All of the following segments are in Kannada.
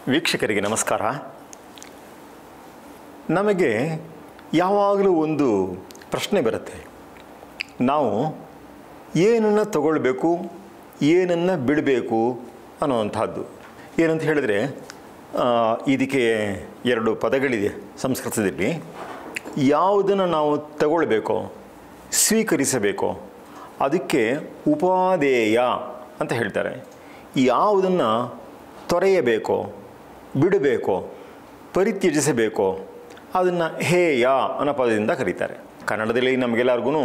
ವೀಕ್ಷಕರಿಗೆ ನಮಸ್ಕಾರ ನಮಗೆ ಯಾವಾಗಲೂ ಒಂದು ಪ್ರಶ್ನೆ ಬರುತ್ತೆ ನಾವು ಏನನ್ನು ತಗೊಳ್ಬೇಕು ಏನನ್ನು ಬಿಡಬೇಕು ಅನ್ನುವಂಥದ್ದು ಏನಂತ ಹೇಳಿದ್ರೆ ಆ, ಇದಕ್ಕೆ ಎರಡು ಪದಗಳಿದೆ ಸಂಸ್ಕೃತದಲ್ಲಿ ಯಾವುದನ್ನು ನಾವು ತಗೊಳ್ಬೇಕೋ ಸ್ವೀಕರಿಸಬೇಕೋ ಅದಕ್ಕೆ ಉಪಾದೇಯ ಅಂತ ಹೇಳ್ತಾರೆ ಯಾವುದನ್ನು ತೊರೆಯಬೇಕೋ ಬಿಡಬೇಕೋ ಪರಿತ್ಯಜಿಸಬೇಕೋ ಅದನ್ನು ಹೇಯ ಅನ್ನೋ ಪದದಿಂದ ಕರೀತಾರೆ ಕನ್ನಡದಲ್ಲಿ ನಮಗೆಲ್ಲರಿಗೂ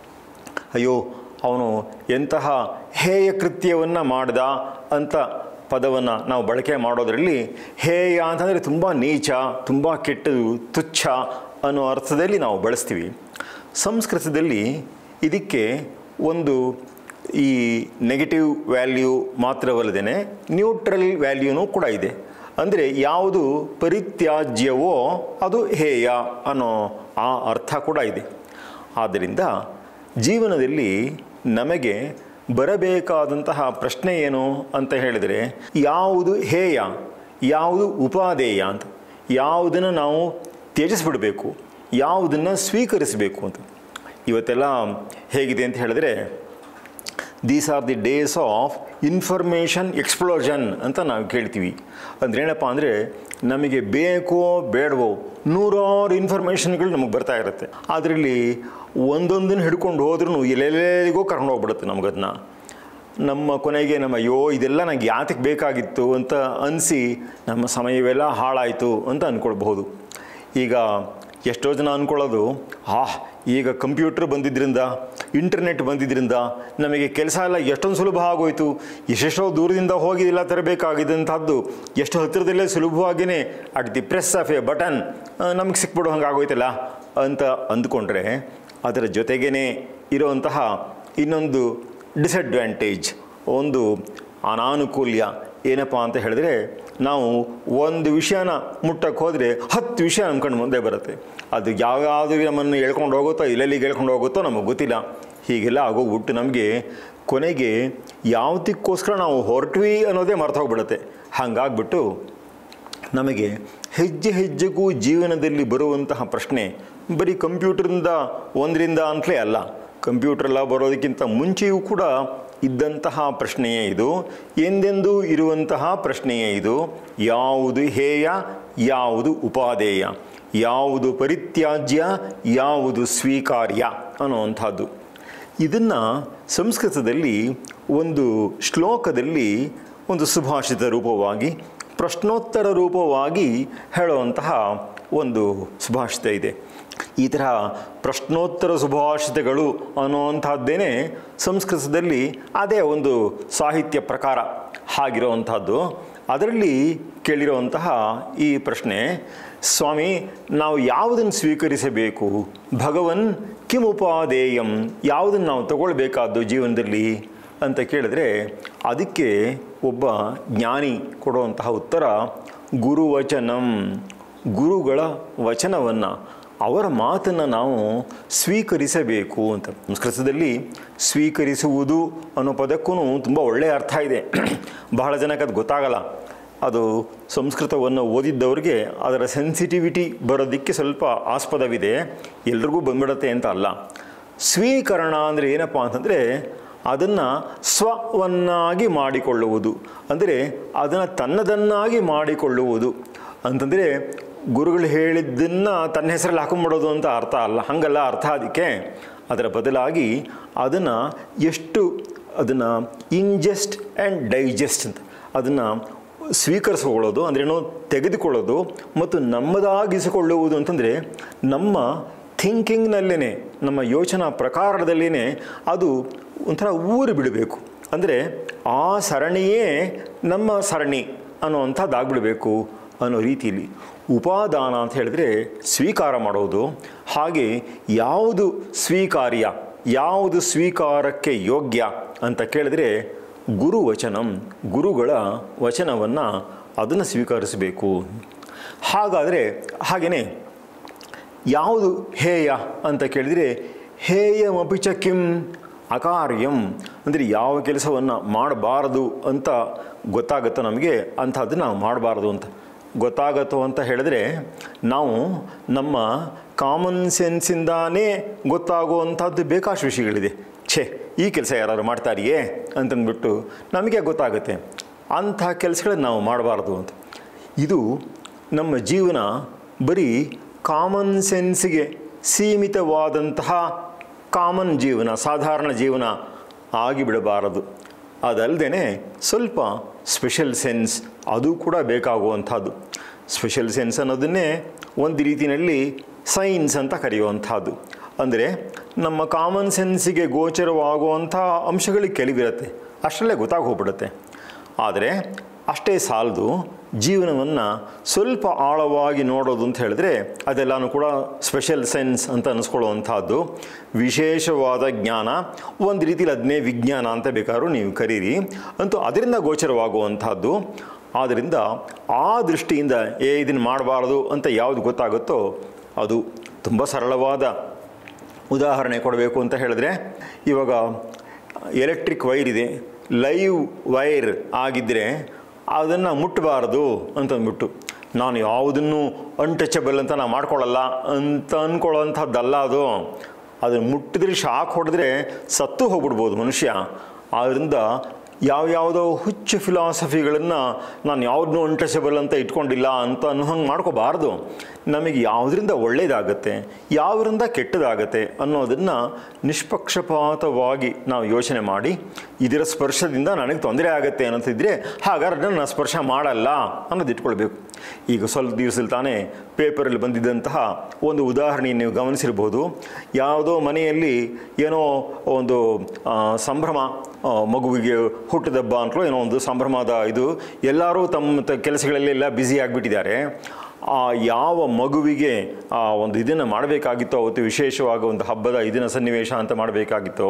ಅಯ್ಯೋ ಅವನು ಎಂತಹ ಹೇಯ ಕೃತ್ಯವನ್ನು ಮಾಡ್ದ ಅಂತ ಪದವನ್ನು ನಾವು ಬಳಕೆ ಮಾಡೋದರಲ್ಲಿ ಹೇಯ ಅಂತಂದರೆ ತುಂಬ ನೀಚ ತುಂಬ ಕೆಟ್ಟದು ತುಚ್ಛ ಅನ್ನೋ ಅರ್ಥದಲ್ಲಿ ನಾವು ಬಳಸ್ತೀವಿ ಸಂಸ್ಕೃತದಲ್ಲಿ ಇದಕ್ಕೆ ಒಂದು ಈ ನೆಗೆಟಿವ್ ವ್ಯಾಲ್ಯೂ ಮಾತ್ರವಲ್ಲದೆ ನ್ಯೂಟ್ರಲ್ ವ್ಯಾಲ್ಯೂನೂ ಕೂಡ ಇದೆ ಅಂದರೆ ಯಾವುದು ಪರಿತ್ಯಾಜ್ಯವೋ ಅದು ಹೇಯ ಅನ್ನೋ ಆ ಅರ್ಥ ಕೂಡ ಇದೆ ಆದ್ದರಿಂದ ಜೀವನದಲ್ಲಿ ನಮಗೆ ಬರಬೇಕಾದಂತಹ ಪ್ರಶ್ನೆ ಏನು ಅಂತ ಹೇಳಿದರೆ ಯಾವುದು ಹೇಯ ಯಾವುದು ಉಪಾದೇಯ ಅಂತ ಯಾವುದನ್ನು ನಾವು ತ್ಯಜಿಸ್ಬಿಡಬೇಕು ಯಾವುದನ್ನು ಸ್ವೀಕರಿಸಬೇಕು ಅಂತ ಇವತ್ತೆಲ್ಲ ಹೇಗಿದೆ ಅಂತ ಹೇಳಿದ್ರೆ these are the days of information explosion ಅಂತ ನಾವು ಕೇಳ್ತೀವಿ ಅಂದ್ರೆ ಏನಪ್ಪ ಅಂದರೆ ನಮಗೆ ಬೇಕೋ ಬೇಡವೋ ನೂರಾರು ಇನ್ಫಾರ್ಮೇಷನ್ಗಳು ನಮಗೆ ಬರ್ತಾ ಇರುತ್ತೆ ಅದರಲ್ಲಿ ಒಂದೊಂದನ್ನು ಹಿಡ್ಕೊಂಡು ಹೋದ್ರೂ ಎಲ್ಲೆಲ್ಲಿಗೋ ಕರ್ಕೊಂಡು ಹೋಗ್ಬಿಡುತ್ತೆ ನಮಗದನ್ನ ನಮ್ಮ ಕೊನೆಗೆ ನಮ್ಮ ಅಯ್ಯೋ ಇದೆಲ್ಲ ನನಗೆ ಯಾತಕ್ಕೆ ಬೇಕಾಗಿತ್ತು ಅಂತ ಅನಿಸಿ ನಮ್ಮ ಸಮಯವೆಲ್ಲ ಹಾಳಾಯಿತು ಅಂತ ಅಂದ್ಕೊಳ್ಬಹುದು ಈಗ ಎಷ್ಟೋ ಜನ ಅಂದ್ಕೊಳ್ಳೋದು ಆ ಈಗ ಕಂಪ್ಯೂಟರ್ ಬಂದಿದ್ದರಿಂದ ಇಂಟರ್ನೆಟ್ ಬಂದಿದ್ದರಿಂದ ನಮಗೆ ಕೆಲಸ ಎಲ್ಲ ಎಷ್ಟೊಂದು ಸುಲಭ ಆಗೋಯ್ತು ಎಷ್ಟೆಷ್ಟೋ ದೂರದಿಂದ ಹೋಗಿ ಎಲ್ಲ ತರಬೇಕಾಗಿದ್ದಂಥದ್ದು ಎಷ್ಟು ಹತ್ತಿರದಲ್ಲೇ ಸುಲಭವಾಗಿಯೇ at the press of a button ನಮಗೆ ಸಿಕ್ಬಿಡೋ ಹಂಗೆ ಆಗೋಯ್ತಲ್ಲ ಅಂತ ಅಂದ್ಕೊಂಡ್ರೆ ಅದರ ಜೊತೆಗೇ ಇರುವಂತಹ ಇನ್ನೊಂದು ಡಿಸಡ್ವಾಂಟೇಜ್ ಒಂದು ಅನಾನುಕೂಲ್ಯ ಏನಪ್ಪ ಅಂತ ಹೇಳಿದ್ರೆ ನಾವು ಒಂದು ವಿಷಯನ ಮುಟ್ಟಕ್ಕೆ ಹೋದರೆ ಹತ್ತು ವಿಷಯ ನಮ್ಮ ಕಣ್ಣು ಮುಂದೆ ಬರುತ್ತೆ ಅದು ಯಾವ್ಯಾವುದು ನಮ್ಮನ್ನು ಹೇಳ್ಕೊಂಡು ಹೋಗುತ್ತೋ ಎಲ್ಲೆಲ್ಲಿಗೆ ಹೇಳ್ಕೊಂಡು ಹೋಗುತ್ತೋ ನಮಗೆ ಗೊತ್ತಿಲ್ಲ ಹೀಗೆಲ್ಲ ಆಗೋಗ್ಬಿಟ್ಟು ನಮಗೆ ಕೊನೆಗೆ ಯಾವುದಕ್ಕೋಸ್ಕರ ನಾವು ಹೊರಟ್ವಿ ಅನ್ನೋದೇ ಮರ್ತು ಹೋಗ್ಬಿಡುತ್ತೆ ಹಾಗಾಗ್ಬಿಟ್ಟು ನಮಗೆ ಹೆಜ್ಜೆ ಹೆಜ್ಜೆಗೂ ಜೀವನದಲ್ಲಿ ಬರುವಂತಹ ಪ್ರಶ್ನೆ ಬರೀ ಕಂಪ್ಯೂಟರಿಂದ ಒಂದರಿಂದ ಅಂತಲೇ ಅಲ್ಲ ಕಂಪ್ಯೂಟರೆಲ್ಲ ಬರೋದಕ್ಕಿಂತ ಮುಂಚೆಯೂ ಕೂಡ ಇದ್ದಂತಹ ಪ್ರಶ್ನೆಯೇ ಇದು ಎಂದೆಂದೂ ಇರುವಂತಹ ಪ್ರಶ್ನೆಯೇ ಇದು ಯಾವುದು ಹೇಯ ಯಾವುದು ಉಪಾದೇಯ ಯಾವುದು ಪರಿತ್ಯಾಜ್ಯ ಯಾವುದು ಸ್ವೀಕಾರ್ಯ ಅನ್ನುವಂಥದ್ದು ಇದನ್ನು ಸಂಸ್ಕೃತದಲ್ಲಿ ಒಂದು ಶ್ಲೋಕದಲ್ಲಿ ಒಂದು ಸುಭಾಷಿತ ರೂಪವಾಗಿ ಪ್ರಶ್ನೋತ್ತರ ರೂಪವಾಗಿ ಹೇಳುವಂತಹ ಒಂದು ಸುಭಾಷಿತ ಇದೆ ಈ ತರಹ ಪ್ರಶ್ನೋತ್ತರ ಸುಭಾಷಿತಗಳು ಅನ್ನುವಂಥದ್ದೇನೆ ಸಂಸ್ಕೃತದಲ್ಲಿ ಅದೇ ಒಂದು ಸಾಹಿತ್ಯ ಪ್ರಕಾರ ಆಗಿರುವಂಥದ್ದು ಅದರಲ್ಲಿ ಕೇಳಿರುವಂತಹ ಈ ಪ್ರಶ್ನೆ ಸ್ವಾಮಿ ನಾವು ಯಾವುದನ್ನು ಸ್ವೀಕರಿಸಬೇಕು ಭಗವನ್ ಕಿಮುಪಾದೇಯಂ ಯಾವುದನ್ನು ನಾವು ತಗೊಳ್ಬೇಕಾದ್ದು ಜೀವನದಲ್ಲಿ ಅಂತ ಕೇಳಿದ್ರೆ ಅದಕ್ಕೆ ಒಬ್ಬ ಜ್ಞಾನಿ ಕೊಡುವಂತಹ ಉತ್ತರ ಗುರುವಚನಂ ಗುರುಗಳ ವಚನವನ್ನು ಅವರ ಮಾತನ್ನು ನಾವು ಸ್ವೀಕರಿಸಬೇಕು ಅಂತ ಸಂಸ್ಕೃತದಲ್ಲಿ ಸ್ವೀಕರಿಸುವುದು ಅನ್ನೋ ಪದಕ್ಕೂ ತುಂಬ ಒಳ್ಳೆಯ ಅರ್ಥ ಇದೆ ಬಹಳ ಜನಕ್ಕೆ ಅದು ಗೊತ್ತಾಗಲ್ಲ ಅದು ಸಂಸ್ಕೃತವನ್ನು ಓದಿದ್ದವ್ರಿಗೆ ಅದರ ಸೆನ್ಸಿಟಿವಿಟಿ ಬರೋದಕ್ಕೆ ಸ್ವಲ್ಪ ಆಸ್ಪದವಿದೆ ಎಲ್ರಿಗೂ ಬಂದ್ಬಿಡತ್ತೆ ಅಂತ ಅಲ್ಲ ಸ್ವೀಕರಣ ಅಂದರೆ ಏನಪ್ಪ ಅಂತಂದರೆ ಅದನ್ನು ಸ್ವವನ್ನಾಗಿ ಮಾಡಿಕೊಳ್ಳುವುದು ಅಂದರೆ ಅದನ್ನು ತನ್ನದನ್ನಾಗಿ ಮಾಡಿಕೊಳ್ಳುವುದು ಅಂತಂದರೆ ಗುರುಗಳು ಹೇಳಿದ್ದನ್ನು ತನ್ನ ಹೆಸರಲ್ಲಿ ಹಾಕೊಂಡ್ಬಿಡೋದು ಅಂತ ಅರ್ಥ ಅಲ್ಲ ಹಾಗಲ್ಲ ಅರ್ಥ ಅದಕ್ಕೆ ಅದರ ಬದಲಾಗಿ ಅದನ್ನು ಎಷ್ಟು ಅದನ್ನು ಇಂಜೆಸ್ಟ್ ಆ್ಯಂಡ್ ಡೈಜೆಸ್ಟ್ ಅಂತ ಅದನ್ನು ಸ್ವೀಕರಿಸಿಕೊಳ್ಳೋದು ಅಂದ್ರೇನು ತೆಗೆದುಕೊಳ್ಳೋದು ಮತ್ತು ನಮ್ಮದಾಗಿಸಿಕೊಳ್ಳುವುದು ಅಂತಂದರೆ ನಮ್ಮ ಥಿಂಕಿಂಗ್ನಲ್ಲೇ ನಮ್ಮ ಯೋಚನಾ ಪ್ರಕಾರದಲ್ಲೇ ಅದು ಒಂಥರ ಊರು ಬಿಡಬೇಕು ಅಂದರೆ ಆ ಸರಣಿಯೇ ನಮ್ಮ ಸರಣಿ ಅನ್ನೋವಂಥದ್ದಾಗ್ಬಿಡಬೇಕು ಅನ್ನೋ ರೀತಿಯಲ್ಲಿ ಉಪಾದಾನ ಅಂತ ಹೇಳಿದ್ರೆ ಸ್ವೀಕಾರ ಮಾಡೋದು ಹಾಗೆ ಯಾವುದು ಸ್ವೀಕಾರ್ಯ ಯಾವುದು ಸ್ವೀಕಾರಕ್ಕೆ ಯೋಗ್ಯ ಅಂತ ಕೇಳಿದ್ರೆ ಗುರು ವಚನಂ ಗುರುಗಳ ವಚನವನ್ನು ಅದನ್ನು ಸ್ವೀಕರಿಸಬೇಕು ಹಾಗಾದರೆ ಹಾಗೆಯೇ ಯಾವುದು ಹೇಯ ಅಂತ ಕೇಳಿದರೆ ಹೇಯಮಪಿಚ ಕಿಂ ಅಕಾರ್ಯಂ ಅಂದರೆ ಯಾವ ಕೆಲಸವನ್ನು ಮಾಡಬಾರದು ಅಂತ ಗೊತ್ತಾಗುತ್ತೋ ನಮಗೆ ಅಂಥದ್ದು ನಾವು ಮಾಡಬಾರ್ದು ಅಂತ ಗೊತ್ತಾಗತ್ತೋ ಅಂತ ಹೇಳಿದ್ರೆ ನಾವು ನಮ್ಮ ಕಾಮನ್ ಸೆನ್ಸಿಂದಾನೇ ಗೊತ್ತಾಗುವಂಥದ್ದು ಬೇಕಾಷ್ಟು ವಿಷಯಗಳಿದೆ ಛೇ ಈ ಕೆಲಸ ಯಾರು ಮಾಡ್ತಾರಿಯೇ ಅಂತಂದ್ಬಿಟ್ಟು ನಮಗೆ ಗೊತ್ತಾಗುತ್ತೆ ಅಂಥ ಕೆಲಸಗಳನ್ನ ನಾವು ಮಾಡಬಾರ್ದು ಅಂತ ಇದು ನಮ್ಮ ಜೀವನ ಬರೀ ಕಾಮನ್ ಸೆನ್ಸ್ಗೆ ಸೀಮಿತವಾದಂತಹ ಕಾಮನ್ ಜೀವನ ಸಾಧಾರಣ ಜೀವನ ಆಗಿಬಿಡಬಾರದು ಅದಲ್ಲದೆ ಸ್ವಲ್ಪ ಸ್ಪೆಷಲ್ ಸೆನ್ಸ್ ಅದು ಕೂಡ ಬೇಕಾಗುವಂಥದ್ದು ಸ್ಪೆಷಲ್ ಸೆನ್ಸ್ ಅನ್ನೋದನ್ನೇ ಒಂದು ರೀತಿಯಲ್ಲಿ ಸೈನ್ಸ್ ಅಂತ ಕರೆಯುವಂಥದ್ದು ಅಂದರೆ ನಮ್ಮ ಕಾಮನ್ ಸೆನ್ಸಿಗೆ ಗೋಚರವಾಗುವಂಥ ಅಂಶಗಳಿಗೆ ಕೆಲವಿರುತ್ತೆ ಅಷ್ಟರಲ್ಲೇ ಗೊತ್ತಾಗಿ ಹೋಗ್ಬಿಡುತ್ತೆ ಆದರೆ ಅಷ್ಟೇ ಸಾಲದು ಜೀವನವನ್ನು ಸ್ವಲ್ಪ ಆಳವಾಗಿ ನೋಡೋದು ಅಂತ ಹೇಳಿದ್ರೆ ಅದೆಲ್ಲನೂ ಕೂಡ ಸ್ಪೆಷಲ್ ಸೆನ್ಸ್ ಅಂತ ಅನಿಸ್ಕೊಳ್ಳುವಂಥದ್ದು ವಿಶೇಷವಾದ ಜ್ಞಾನ ಒಂದು ರೀತಿಲಿ ಅದನ್ನೇ ವಿಜ್ಞಾನ ಅಂತ ಬೇಕಾದ್ರೂ ನೀವು ಕರೀರಿ ಅಂತೂ ಅದರಿಂದ ಗೋಚರವಾಗುವಂಥದ್ದು ಆದ್ದರಿಂದ ಆ ದೃಷ್ಟಿಯಿಂದ ಏ ಇದನ್ನು ಮಾಡಬಾರ್ದು ಅಂತ ಯಾವುದು ಗೊತ್ತಾಗುತ್ತೋ ಅದು ತುಂಬ ಸರಳವಾದ ಉದಾಹರಣೆ ಕೊಡಬೇಕು ಅಂತ ಹೇಳಿದ್ರೆ ಇವಾಗ ಎಲೆಕ್ಟ್ರಿಕ್ ವೈರ್ ಇದೆ ಲೈವ್ ವೈರ್ ಆಗಿದ್ದರೆ ಅದನ್ನು ಮುಟ್ಟಬಾರ್ದು ಅಂತಂದ್ಬಿಟ್ಟು ನಾನು ಯಾವುದನ್ನು ಅನ್ಟಚಬಲ್ ಅಂತ ನಾನು ಮಾಡ್ಕೊಳ್ಳಲ್ಲ ಅಂತ ಅಂದ್ಕೊಳ್ಳೋವಂಥದ್ದಲ್ಲ ಅದು ಅದನ್ನು ಮುಟ್ಟಿದ್ರೆ ಶಾಕ್ ಹೊಡೆದ್ರೆ ಸತ್ತು ಹೋಗ್ಬಿಡ್ಬೋದು ಮನುಷ್ಯ ಆದ್ದರಿಂದ ಯಾವ್ಯಾವುದೋ ಹುಚ್ಚು ಫಿಲಾಸಫಿಗಳನ್ನು ನಾನು ಯಾವುದನ್ನೂ ಅನ್ಟಚಬಲ್ ಅಂತ ಇಟ್ಕೊಂಡಿಲ್ಲ ಅಂತ ಅನ್ನೋ ಹಂಗೆ ಮಾಡ್ಕೋಬಾರ್ದು ನಮಗೆ ಯಾವುದರಿಂದ ಒಳ್ಳೆಯದಾಗತ್ತೆ ಯಾವುದರಿಂದ ಕೆಟ್ಟದಾಗತ್ತೆ ಅನ್ನೋದನ್ನು ನಿಷ್ಪಕ್ಷಪಾತವಾಗಿ ನಾವು ಯೋಚನೆ ಮಾಡಿ ಇದರ ಸ್ಪರ್ಶದಿಂದ ನನಗೆ ತೊಂದರೆ ಆಗುತ್ತೆ ಅನ್ನೋದಿದ್ರೆ ಹಾಗಾದ್ರೆ ನಾನು ಸ್ಪರ್ಶ ಮಾಡಲ್ಲ ಅನ್ನೋದು ಇಟ್ಕೊಳ್ಬೇಕು ಈಗ ಸ್ವಲ್ಪ ದಿವಸದಲ್ಲಿ ತಾನೇ ಪೇಪರಲ್ಲಿ ಬಂದಿದ್ದಂತಹ ಒಂದು ಉದಾಹರಣೆ ನೀವು ಗಮನಿಸಿರ್ಬೋದು ಯಾವುದೋ ಮನೆಯಲ್ಲಿ ಏನೋ ಒಂದು ಆ, ಸಂಭ್ರಮ ಆ, ಮಗುವಿಗೆ ಹುಟ್ಟಿದಬ್ಬ ಅಂತಲೋ ಏನೋ ಒಂದು ಸಂಭ್ರಮದ ಇದು ಎಲ್ಲರೂ ತಮ್ಮ ತ ಕೆಲಸಗಳಲ್ಲೆಲ್ಲ ಬ್ಯುಸಿ ಆಗಿಬಿಟ್ಟಿದ್ದಾರೆ ಆ ಯಾವ ಮಗುವಿಗೆ ಆ ಒಂದು ಇದನ್ನು ಮಾಡಬೇಕಾಗಿತ್ತೋ ಅವತ್ತು ವಿಶೇಷವಾಗಿ ಒಂದು ಹಬ್ಬದ ಇದನ್ನ ಸನ್ನಿವೇಶ ಅಂತ ಮಾಡಬೇಕಾಗಿತ್ತೋ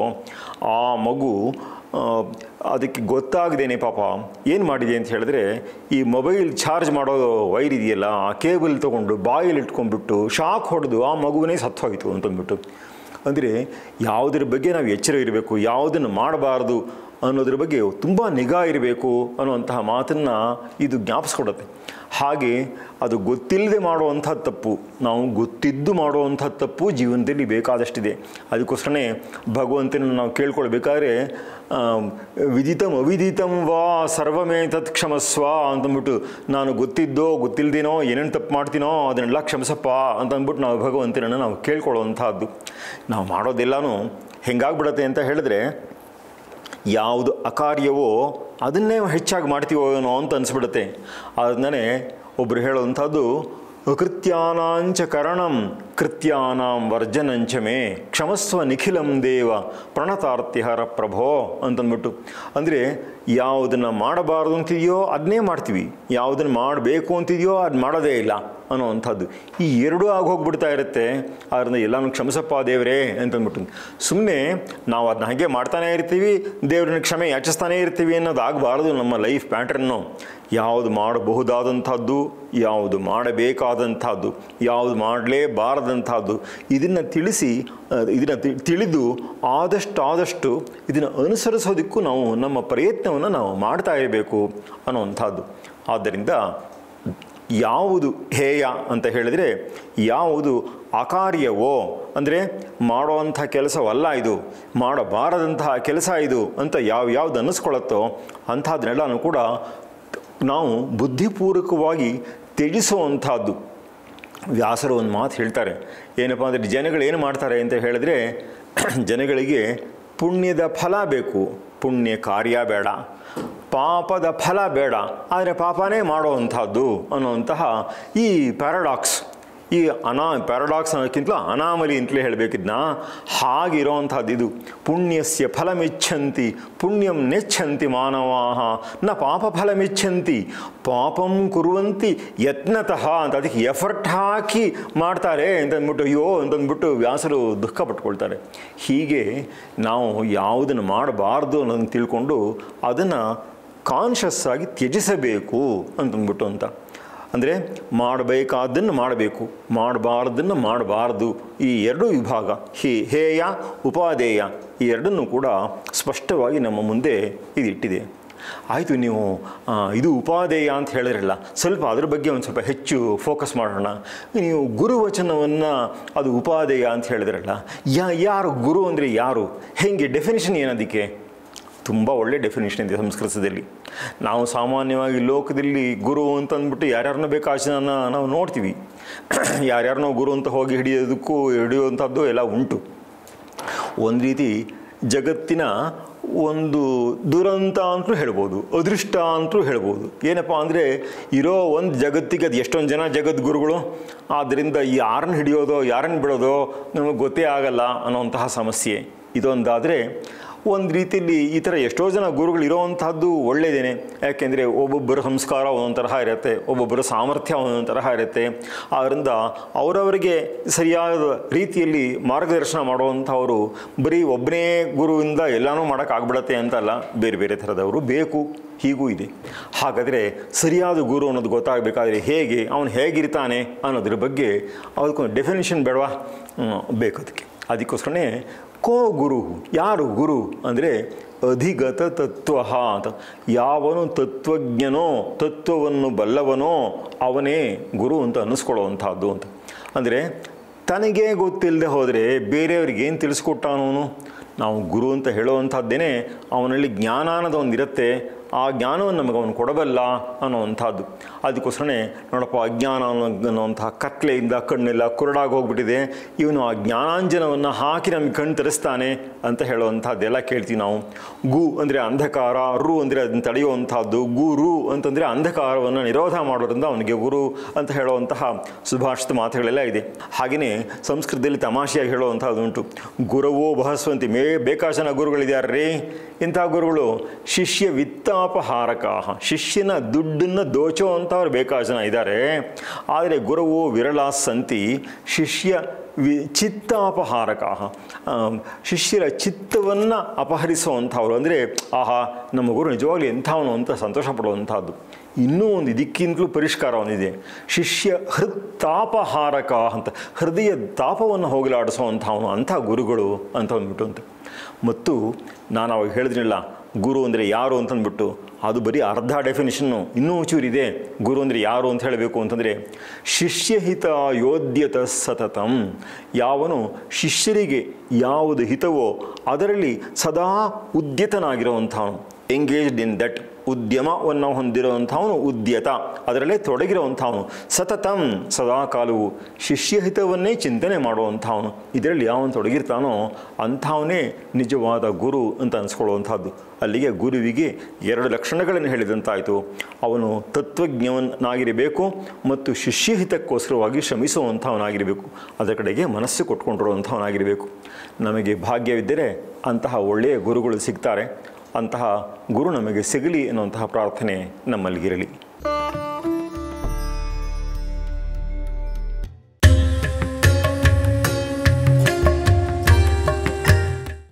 ಆ ಮಗು ಆ, ಅದಕ್ಕೆ ಗೊತ್ತಾಗದೇನೆ ಪಾಪ ಏನು ಮಾಡಿದೆ ಅಂತ ಹೇಳಿದ್ರೆ ಈ ಮೊಬೈಲ್ ಚಾರ್ಜ್ ಮಾಡೋ ವೈರ್ ಇದೆಯಲ್ಲ ಆ ಕೇಬಲ್ ತೊಗೊಂಡು ಬಾಯಲ್ಲಿ ಇಟ್ಕೊಂಡ್ಬಿಟ್ಟು ಶಾಕ್ ಹೊಡೆದು ಆ ಮಗುವೇ ಸತ್ತೋಯ್ತು ಅಂತಂದ್ಬಿಟ್ಟು ಅಂದರೆ ಯಾವುದ್ರ ಬಗ್ಗೆ ನಾವು ಎಚ್ಚರ ಇರಬೇಕು ಯಾವುದನ್ನು ಮಾಡಬಾರ್ದು ಅನ್ನೋದ್ರ ಬಗ್ಗೆ ತುಂಬ ನಿಗಾ ಇರಬೇಕು ಅನ್ನುವಂತಹ ಮಾತನ್ನು ಇದು ಜ್ಞಾಪಿಸ್ಕೊಡುತ್ತೆ ಹಾಗೆ ಅದು ಗೊತ್ತಿಲ್ಲದೆ ಮಾಡುವಂಥ ತಪ್ಪು ನಾವು ಗೊತ್ತಿದ್ದು ಮಾಡುವಂಥ ತಪ್ಪು ಜೀವನದಲ್ಲಿ ಬೇಕಾದಷ್ಟಿದೆ ಅದಕ್ಕೋಸ್ಕರನೇ ಭಗವಂತನ ನಾವು ಕೇಳ್ಕೊಳ್ಬೇಕಾದ್ರೆ ಆಮ್, ವಿದಿತಂ ಅವಿದಿತಂ ವಾ ಸರ್ವಮೇ ತತ್ ಕ್ಷಮಸ್ವ ಅಂತಂದ್ಬಿಟ್ಟು ನಾನು ಗೊತ್ತಿದ್ದೋ ಗೊತ್ತಿಲ್ಲದೇನೋ ಏನೇನು ತಪ್ಪು ಮಾಡ್ತೀನೋ ಅದನ್ನೆಲ್ಲ ಕ್ಷಮಿಸಪ್ಪ ಅಂತಂದ್ಬಿಟ್ಟು ನಾವು ಭಗವಂತನನ್ನು ನಾವು ಕೇಳ್ಕೊಳ್ಳುವಂಥದ್ದು ನಾವು ಮಾಡೋದೆಲ್ಲನೂ ಹೆಂಗಾಗ್ಬಿಡತ್ತೆ ಅಂತ ಹೇಳಿದ್ರೆ ಯಾವುದು ಅಕಾರ್ಯವೋ ಅದನ್ನೇ ಹೆಚ್ಚಾಗಿ ಮಾಡ್ತೀವೋ ಏನೋ ಅಂತ ಅನಿಸ್ಬಿಡುತ್ತೆ ಅದನ್ನೇ ಒಬ್ಬರು ಹೇಳುವಂಥದ್ದು ಅಕೃತ್ಯಾನಾಂಚ ಕರಣಂ ಕೃತ್ಯಾನಾಂ ವರ್ಜನಂಚ ಮೇ ಕ್ಷಮಸ್ವ ನಿಖಿಲಂ ದೇವ ಪ್ರಣತಾರ್ತಿಹರ ಪ್ರಭೋ ಅಂತಂದ್ಬಿಟ್ಟು ಅಂದರೆ ಯಾವುದನ್ನು ಮಾಡಬಾರ್ದು ಅಂತಿದೆಯೋ ಅದನ್ನೇ ಮಾಡ್ತೀವಿ ಯಾವುದನ್ನು ಮಾಡಬೇಕು ಅಂತಿದೆಯೋ ಅದು ಮಾಡೋದೇ ಇಲ್ಲ ಅನ್ನೋವಂಥದ್ದು ಈ ಎರಡೂ ಆಗಿ ಹೋಗ್ಬಿಡ್ತಾ ಇರುತ್ತೆ ಅದರಿಂದ ಎಲ್ಲನೂ ಕ್ಷಮಿಸಪ್ಪ ದೇವರೇ ಅಂತಂದ್ಬಿಟ್ಟು ಸುಮ್ಮನೆ ನಾವು ಅದನ್ನ ಹಾಗೆ ಮಾಡ್ತಾನೇ ಇರ್ತೀವಿ ದೇವ್ರನ್ನ ಕ್ಷಮೆ ಯಾಚಿಸ್ತಾನೇ ಇರ್ತೀವಿ ಅನ್ನೋದು ಆಗಬಾರ್ದು ನಮ್ಮ ಲೈಫ್ ಪ್ಯಾಟ್ರನ್ನು ಯಾವುದು ಮಾಡಬಹುದಾದಂಥದ್ದು ಯಾವುದು ಮಾಡಬೇಕಾದಂಥದ್ದು ಯಾವುದು ಮಾಡಲೇಬಾರದಂಥದ್ದು ಇದನ್ನು ತಿಳಿಸಿ ಇದನ್ನು ತಿಳಿದು ಆದಷ್ಟು ಆದಷ್ಟು ಇದನ್ನು ಅನುಸರಿಸೋದಕ್ಕೂ ನಾವು ನಮ್ಮ ಪ್ರಯತ್ನವನ್ನು ನಾವು ಮಾಡ್ತಾ ಇರಬೇಕು ಅನ್ನುವಂಥದ್ದು ಆದ್ದರಿಂದ ಯಾವುದು ಹೇಯ ಅಂತ ಹೇಳಿದರೆ ಯಾವುದು ಅಕಾರ್ಯವೋ ಅಂದರೆ ಮಾಡುವಂಥ ಕೆಲಸವಲ್ಲ ಇದು ಮಾಡಬಾರದಂತಹ ಕೆಲಸ ಇದು ಅಂತ ಯಾವ ಯಾವ್ದು ಅನ್ನಿಸ್ಕೊಳ್ಳುತ್ತೋ ಅಂಥದ್ದನ್ನೆಲ್ಲನೂ ಕೂಡ ನಾವು ಬುದ್ಧಿಪೂರ್ವಕವಾಗಿ ತ್ಯಜಿಸುವಂಥದ್ದು ವ್ಯಾಸರು ಒಂದು ಮಾತು ಹೇಳ್ತಾರೆ ಏನಪ್ಪ ಅಂದರೆ ಜನಗಳು ಏನು ಮಾಡ್ತಾರೆ ಅಂತ ಹೇಳಿದ್ರೆ ಜನಗಳಿಗೆ ಪುಣ್ಯದ ಫಲ ಬೇಕು ಪುಣ್ಯ ಕಾರ್ಯ ಬೇಡ ಪಾಪದ ಫಲ ಬೇಡ ಆದರೆ ಪಾಪನೇ ಮಾಡುವಂಥದ್ದು ಅನ್ನುವಂತಹ ಈ ಪ್ಯಾರಡಾಕ್ಸ್ ಈ ಅನಾ ಪ್ಯಾರಡಾಕ್ಸ್ ಅನ್ನೋಕ್ಕಿಂತಲೂ ಅನಾಮಲಿ ಅಂತಲೇ ಹೇಳಬೇಕಿದ್ನ ಹಾಗಿರೋವಂಥದ್ದು ಇದು ಪುಣ್ಯಸ್ಯ ಫಲಮಿಚ್ಛಂತಿ ಪುಣ್ಯಂ ನೆಚ್ಛಂತಿ ಮಾನವಾಹ ನ ಪಾಪ ಫಲಮಿಚ್ಛಂತಿ ಪಾಪಂ ಕುರುವಂತಿ ಯತ್ನತಃ ಅಂತ ಅದಕ್ಕೆ ಎಫರ್ಟ್ ಹಾಕಿ ಮಾಡ್ತಾರೆ ಅಂತಂದ್ಬಿಟ್ಟು ಅಯ್ಯೋ ಅಂತಂದ್ಬಿಟ್ಟು ವ್ಯಾಸರು ದುಃಖ ಪಟ್ಕೊಳ್ತಾರೆ ಹೀಗೆ ನಾವು ಯಾವುದನ್ನು ಮಾಡಬಾರ್ದು ಅನ್ನೋದನ್ನು ತಿಳ್ಕೊಂಡು ಅದನ್ನು ಕಾನ್ಷಸ್ ಆಗಿ ತ್ಯಜಿಸಬೇಕು ಅಂತಂದ್ಬಿಟ್ಟು ಅಂತ ಅಂದರೆ ಮಾಡಬೇಕಾದ್ದನ್ನು ಮಾಡಬೇಕು ಮಾಡಬಾರ್ದನ್ನು ಮಾಡಬಾರ್ದು ಈ ಎರಡೂ ವಿಭಾಗ ಹೇ ಹೇಯ ಉಪಾದೇಯ ಈ ಎರಡನ್ನೂ ಕೂಡ ಸ್ಪಷ್ಟವಾಗಿ ನಮ್ಮ ಮುಂದೆ ಇದಿಟ್ಟಿದೆ ಆಯಿತು ನೀವು ಆ, ಇದು ಉಪಾದೇಯ ಅಂತ ಹೇಳಿದ್ರಲ್ಲ ಸ್ವಲ್ಪ ಅದ್ರ ಬಗ್ಗೆ ಒಂದು ಸ್ವಲ್ಪ ಹೆಚ್ಚು ಫೋಕಸ್ ಮಾಡೋಣ ನೀವು ಗುರುವಚನವನ್ನು ಅದು ಉಪಾದೇಯ ಅಂತ ಹೇಳಿದ್ರಲ್ಲ ಯಾ ಯಾರು ಗುರು ಅಂದರೆ ಯಾರು ಹೆಂಗೆ ಡೆಫಿನೇಷನ್ ಏನದಕ್ಕೆ ತುಂಬ ಒಳ್ಳೆ ಡೆಫಿನೇಷನ್ ಇದೆ ಸಂಸ್ಕೃತದಲ್ಲಿ ನಾವು ಸಾಮಾನ್ಯವಾಗಿ ಲೋಕದಲ್ಲಿ ಗುರು ಅಂತ ಅಂದ್ಬಿಟ್ಟು ಯಾರ್ಯಾರನ್ನೋ ಬೇಕಾ ಜನ ನಾವು ನೋಡ್ತೀವಿ ಯಾರ್ಯಾರನ್ನೋ ಗುರು ಅಂತ ಹೋಗಿ ಹಿಡಿಯೋದಕ್ಕೂ ಹಿಡಿಯುವಂಥದ್ದು ಎಲ್ಲ ಉಂಟು ಒಂದು ರೀತಿ ಜಗತ್ತಿನ ಒಂದು ದುರಂತ ಅಂತಲೂ ಹೇಳ್ಬೋದು ಅದೃಷ್ಟ ಅಂತಲೂ ಹೇಳ್ಬೋದು ಏನಪ್ಪ ಅಂದರೆ ಇರೋ ಒಂದು ಜಗತ್ತಿಗೆ ಅದು ಎಷ್ಟೊಂದು ಜನ ಜಗದ್ಗುರುಗಳು ಆದ್ದರಿಂದ ಯಾರನ್ನು ಹಿಡಿಯೋದೋ ಯಾರನ್ನು ಬಿಡೋದೋ ನಮಗೆ ಗೊತ್ತೇ ಆಗಲ್ಲ ಅನ್ನೋಂತಹ ಸಮಸ್ಯೆ ಇದೊಂದಾದರೆ ಒಂದು ರೀತಿಯಲ್ಲಿ ಈ ಥರ ಎಷ್ಟೋ ಜನ ಗುರುಗಳು ಇರೋವಂತಹದ್ದು ಒಳ್ಳೆಯದೇನೆ ಯಾಕೆಂದರೆ ಒಬ್ಬೊಬ್ಬರ ಸಂಸ್ಕಾರ ಒಂದೊಂದು ತರಹ ಇರುತ್ತೆ ಒಬ್ಬೊಬ್ಬರ ಸಾಮರ್ಥ್ಯ ಒಂದೊಂದು ತರಹ ಇರುತ್ತೆ ಆದ್ದರಿಂದ ಅವರವರಿಗೆ ಸರಿಯಾದ ರೀತಿಯಲ್ಲಿ ಮಾರ್ಗದರ್ಶನ ಮಾಡುವಂಥವರು ಬರೀ ಒಬ್ಬನೇ ಗುರುವಿಂದ ಎಲ್ಲನೂ ಮಾಡೋಕ್ಕಾಗ್ಬಿಡತ್ತೆ ಅಂತಲ್ಲ ಬೇರೆ ಬೇರೆ ಥರದವರು ಬೇಕು ಹೀಗೂ ಇದೆ ಹಾಗಾದರೆ ಸರಿಯಾದ ಗುರು ಅನ್ನೋದು ಗೊತ್ತಾಗಬೇಕಾದ್ರೆ ಹೇಗೆ ಅವನು ಹೇಗಿರ್ತಾನೆ ಅನ್ನೋದ್ರ ಬಗ್ಗೆ ಅದಕ್ಕೊಂದು ಡೆಫಿನೇಷನ್ ಬೇಡವಾ ಹ್ಮ್, ಬೇಕು ಅದಕ್ಕೆ ಅದಕ್ಕೋಸ್ಕರನೇ ಕೋ ಗುರು ಯಾರು ಗುರು ಅಂದರೆ ಅಧಿಗತ ತತ್ವ ಅಂತ ಯಾವನು ತತ್ವಜ್ಞನೋ ತತ್ವವನ್ನು ಬಲ್ಲವನೋ ಅವನೇ ಗುರು ಅಂತ ಅನ್ನಿಸ್ಕೊಳ್ಳುವಂಥದ್ದು ಅಂತ ಅಂದರೆ ತನಗೇ ಗೊತ್ತಿಲ್ಲದೆ ಹೋದರೆ ಬೇರೆಯವ್ರಿಗೆ ಏನು ತಿಳಿಸ್ಕೊಟ್ಟಾನವನು ನಾವು ಗುರು ಅಂತ ಹೇಳುವಂಥದ್ದೇನೆ ಅವನಲ್ಲಿ ಜ್ಞಾನ ಅನ್ನೋದು ಒಂದು ಇರುತ್ತೆ ಆ ಜ್ಞಾನವನ್ನು ನಮಗೆ ಅವನು ಕೊಡಬಲ್ಲ ಅನ್ನೋವಂಥದ್ದು ಅದಕ್ಕೋಸ್ಕರನೇ ನೋಡಪ್ಪ ಅಜ್ಞಾನ ಅನ್ನೋ ಅನ್ನೋವಂತಹ ಕತ್ಲೆಯಿಂದ ಕಣ್ಣೆಲ್ಲ ಕುರುಡಾಗಿ ಹೋಗ್ಬಿಟ್ಟಿದೆ ಇವನು ಆ ಜ್ಞಾನಾಂಜನವನ್ನು ಹಾಕಿ ನಮಗೆ ಕಣ್ಣು ತರಿಸ್ತಾನೆ ಅಂತ ಹೇಳುವಂಥದ್ದೆಲ್ಲ ಕೇಳ್ತೀವಿ ನಾವು ಗು ಅಂದರೆ ಅಂಧಕಾರ ರು ಅಂದರೆ ಅದನ್ನು ತಡೆಯುವಂಥದ್ದು ಗುರು ಅಂತಂದರೆ ಅಂಧಕಾರವನ್ನು ನಿರೋಧ ಮಾಡೋದ್ರಿಂದ ಅವನಿಗೆ ಗುರು ಅಂತ ಹೇಳುವಂತಹ ಸುಭಾಷಿತ ಮಾತುಗಳೆಲ್ಲ ಇದೆ ಹಾಗೆಯೇ ಸಂಸ್ಕೃತದಲ್ಲಿ ತಮಾಷೆಯಾಗಿ ಹೇಳುವಂಥದ್ದು ಉಂಟು ಗುರವೋ ಬಹಸ್ವಂತಿ ಮೇ ಬೇಕಾದ ಜನ ಗುರುಗಳಿದ್ದಾರೆ ಇಂಥ ಗುರುಗಳು ಶಿಷ್ಯ ವಿತ್ತಾಪಹಾರಕ ಶಿಷ್ಯನ ದುಡ್ಡನ್ನು ದೋಚೋ ಅಂಥವ್ರು ಬೇಕಾದ ಜನ ಇದ್ದಾರೆ ಆದರೆ ಗುರುವು ವಿರಳ ಸಂತಿ ಶಿಷ್ಯ ವಿ ಚಿತ್ತಾಪಹಾರಕ ಶಿಷ್ಯರ ಚಿತ್ತವನ್ನು ಅಪಹರಿಸುವಂಥವ್ರು ಅಂದರೆ ಆಹಾ ನಮ್ಮ ಗುರು ನಿಜವಾಗ್ಲೂ ಎಂಥವನು ಅಂತ ಸಂತೋಷ ಪಡುವಂಥದ್ದು ಇನ್ನೂ ಒಂದು ಇದಕ್ಕಿಂತಲೂ ಪರಿಷ್ಕಾರ ಒಂದಿದೆ ಶಿಷ್ಯ ಹೃತ್ತಾಪಹಾರಕ ಅಂತ ಹೃದಯ ತಾಪವನ್ನು ಹೋಗಲಾಡಿಸುವಂಥವನು ಅಂಥ ಗುರುಗಳು ಅಂತ ಅಂದ್ಬಿಟ್ಟು ಅಂತ ಮತ್ತು ನಾನು ಅವಾಗ ಹೇಳಿದ್ನಿಲ್ಲ ಗುರು ಅಂದರೆ ಯಾರು ಅಂತಂದ್ಬಿಟ್ಟು ಅದು ಬರೀ ಅರ್ಧ ಡೆಫಿನಿಷನ್ನು ಇನ್ನೂ ಚೂರಿದೆ ಗುರು ಅಂದರೆ ಯಾರು ಅಂತ ಹೇಳಬೇಕು ಅಂತಂದರೆ ಶಿಷ್ಯಹಿತ ಯೋದ್ಯತ ಸತತಂ ಯಾವನು ಶಿಷ್ಯರಿಗೆ ಯಾವುದು ಹಿತವೋ ಅದರಲ್ಲಿ ಸದಾ ಉದ್ಯತನಾಗಿರುವಂಥವನು ಎಂಗೇಜ್ಡ್ ಇನ್ ದಟ್ ಉದ್ಯಮವನ್ನು ಹೊಂದಿರುವಂಥವನು ಉದ್ಯತ ಅದರಲ್ಲೇ ತೊಡಗಿರುವಂಥವನು ಸತತಂ ಸದಾ ಕಾಲವು ಶಿಷ್ಯಹಿತವನ್ನೇ ಚಿಂತನೆ ಮಾಡುವಂಥವನು ಇದರಲ್ಲಿ ಯಾವನು ತೊಡಗಿರ್ತಾನೋ ಅಂಥವನೇ ನಿಜವಾದ ಗುರು ಅಂತ ಅನಿಸ್ಕೊಳ್ಳುವಂಥದ್ದು ಅಲ್ಲಿಗೆ ಗುರುವಿಗೆ ಎರಡು ಲಕ್ಷಣಗಳನ್ನು ಹೇಳಿದಂತಾಯಿತು ಅವನು ತತ್ವಜ್ಞವನ್ನಾಗಿರಬೇಕು ಮತ್ತು ಶಿಷ್ಯಹಿತಕ್ಕೋಸ್ಕರವಾಗಿ ಶ್ರಮಿಸುವಂಥವನಾಗಿರಬೇಕು ಅದರ ಕಡೆಗೆ ಮನಸ್ಸು ಕೊಟ್ಕೊಂಡಿರುವಂಥವನಾಗಿರಬೇಕು ನಮಗೆ ಭಾಗ್ಯವಿದ್ದರೆ ಅಂತಹ ಒಳ್ಳೆಯ ಗುರುಗಳು ಸಿಗ್ತಾರೆ ಅಂತಹ ಗುರು ನಮಗೆ ಸಿಗಲಿ ಎನ್ನುವಂತಹ ಪ್ರಾರ್ಥನೆ ನಮ್ಮಲ್ಲಿಗಿರಲಿ